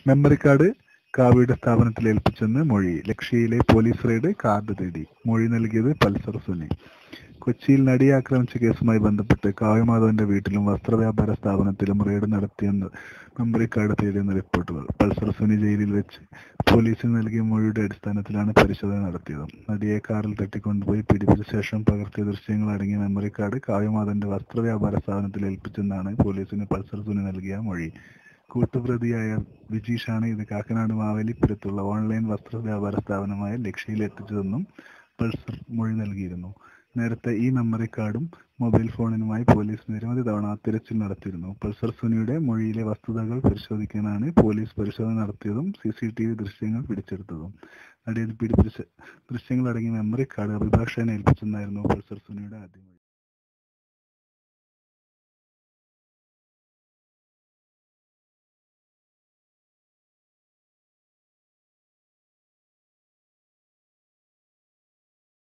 memory card കാവ്യയുടെ സ്ഥാപനത്തിൽ ഏൽപ്പിച്ചെന്ന് മൊഴി ലക്ഷ്യയിലെ പോലീസ് റെയ്ഡ് കാർഡ് തേടി മൊഴി നൽകിയത് പൾസർ സുനി കൊച്ചിയിൽ നടിയെ ആക്രമിച്ച കേസുമായി ബന്ധപ്പെട്ട് കാവ്യമാധവന്റെ വീട്ടിലും വസ്ത്രവ്യാപാര സ്ഥാപനത്തിലും റെയ്ഡ് നടത്തിയെന്ന് മെമ്മറി കാർഡ് തേടിയെന്ന റിപ്പോർട്ടുകൾ പൾസർ സുനി ജയിലിൽ വെച്ച് പോലീസിന് നൽകിയ മൊഴിയുടെ അടിസ്ഥാനത്തിലാണ് പരിശോധന നടത്തിയത് നടിയെ കാറിൽ തട്ടിക്കൊണ്ടുപോയി പിടിപ്പിച്ച ശേഷം പകർത്തിയ ദൃശ്യങ്ങൾ അടങ്ങിയ മെമ്മറി കാർഡ് കാവ്യമാധവന്റെ വസ്ത്രവ്യാപാര സ്ഥാപനത്തിൽ ഏൽപ്പിച്ചെന്നാണ് പോലീസിന് പൾസർ സുനി നൽകിയ മൊഴി കൂട്ടുപ്രതിയായ വിജീഷാണ് ഇത് കാക്കനാട് മാവേലിപ്പുരത്തുള്ള ഓൺലൈൻ വസ്ത്ര വ്യാപാര സ്ഥാപനമായ ലക്ഷ്യയിൽ എത്തിച്ചതെന്നും പൾസർ മൊഴി നൽകിയിരുന്നു നേരത്തെ ഈ മെമ്മറി കാർഡും മൊബൈൽ ഫോണിനുമായി പോലീസ് നിരവധി തവണ തിരച്ചിൽ നടത്തിയിരുന്നു പൾസർ സുനിയുടെ മൊഴിയിലെ വസ്തുതകൾ പരിശോധിക്കാനാണ് പോലീസ് പരിശോധന നടത്തിയതും സി സി ടി വി ദൃശ്യങ്ങൾ പിടിച്ചെടുത്തതും നടിയെ പിടിപ്പിച്ച ദൃശ്യങ്ങൾ അടങ്ങിയ മെമ്മറി കാർഡ് അഭിഭാഷകനെ ഏൽപ്പിച്ചെന്നായിരുന്നു പൾസർ സുനിയുടെ ആദ്യം